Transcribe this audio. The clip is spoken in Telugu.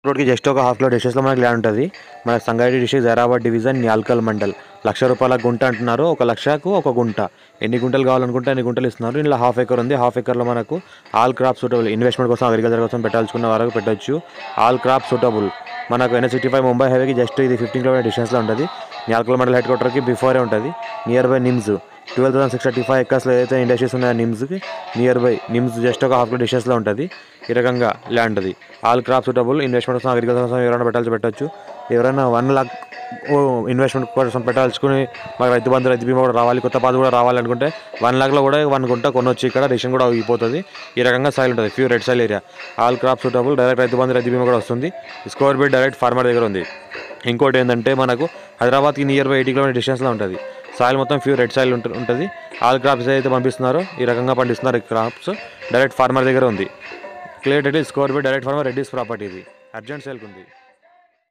రోడ్కి జస్ట్ ఒక హాఫ్ కిలో డిస్టెన్స్లో మనకి ల్యాండ్ ఉంటుంది మన సంగారెడ్డి డిస్ట్రిక్ట్ జైరాబాద్ డివిజన్ న్యాల్కల్ మండల్ లక్ష రూపాయల గుంట అంటున్నారు ఒక లక్షకు ఒక గుంట ఎన్ని గుంటలు కావాలనుకుంటే అన్ని గుంటలు ఇస్తున్నారు ఇందులో హాఫ్ ఎకర్ ఉంది హాఫ్ ఎకర్లో మనకు ఆల్ క్రాప్ సూటబుల్ ఇన్వెస్ట్మెంట్ కోసం అగ్రికల్చర్ కోసం పెట్టాల్సుకున్న వరకు పెట్టొచ్చు ఆల్ క్రాప్ సూటబుల్ మనకు ఎన్ సిక్స్టీ ఫైవ్ ముంబై హైవేకి జస్ట్ ఇది ఫిఫ్టీన్ కిలోమీటర్ డిస్టెన్స్లో ఉంటుంది న్యాల్కల్ మండల్ హెడ్ క్వార్టర్కి బిఫోరే ఉంటుంది nearby NIMS twelve thousand six thirty five ఎకర్స్లో ఏదైతే ఇండస్ట్రీస్ ఉన్నాయో నిమ్స్కి నియర్ బై నిమ్స్ జస్ట్ ఒక హాఫ్ కిలో డిస్టెన్స్లో ఉంటుంది ఈ రకంగా ల్యాండ్ అది ఆల్ క్రాప్ సూటబుల్ ఇన్వెస్ట్మెంట్ కోసం అగ్రికల్చర్ కోసం ఎవరైనా పెట్టాల్సి పెట్టచ్చు ఎవరైనా వన్ లాక్ ఇన్వెస్ట్మెంట్ కోసం పెట్టాల్చుకుని మాకు రైతు బంధు రైతు బీమా కూడా రావాలి కొత్త పాత కూడా రావాలనుకుంటే వన్ లాక్లో కూడా వన్ గుంట కొనొచ్చు ఇక్కడ రేషన్ కూడా అయిపోతుంది ఈ రకంగా సైల్ ఉంటుంది pure red soil area all crop suitable direct Rythu Bandhu రైతు బీమా కూడా వస్తుంది స్కోర్ బిడ్ డైరెక్ట్ ఫార్మర్ దగ్గర ఉంది ఇంకోటి ఏంటంటే మనకు హైదరాబాద్కి నియర్ బై ఎయిటీ కిలోమీటర్ డిస్టెన్స్లో ఉంటుంది సాయిల్ మొత్తం ప్యూర్ రెడ్ సాయిల్ ఉంటు- ఉంటుంది ఆల్ క్రాప్స్ ఏదైతే పంపిస్తున్నారో ఈ రకంగా పండిస్తున్నారు ఈ క్రాప్స్ డైరెక్ట్ ఫార్మర్ దగ్గర ఉంది క్లియర్ డైట్ స్కోర్ బిడ్ డైరెక్ట్ ఫార్మర్ రెడ్డిస్ ప్రాపర్టీ ఇది అర్జెంట్ సేల్కి ఉంది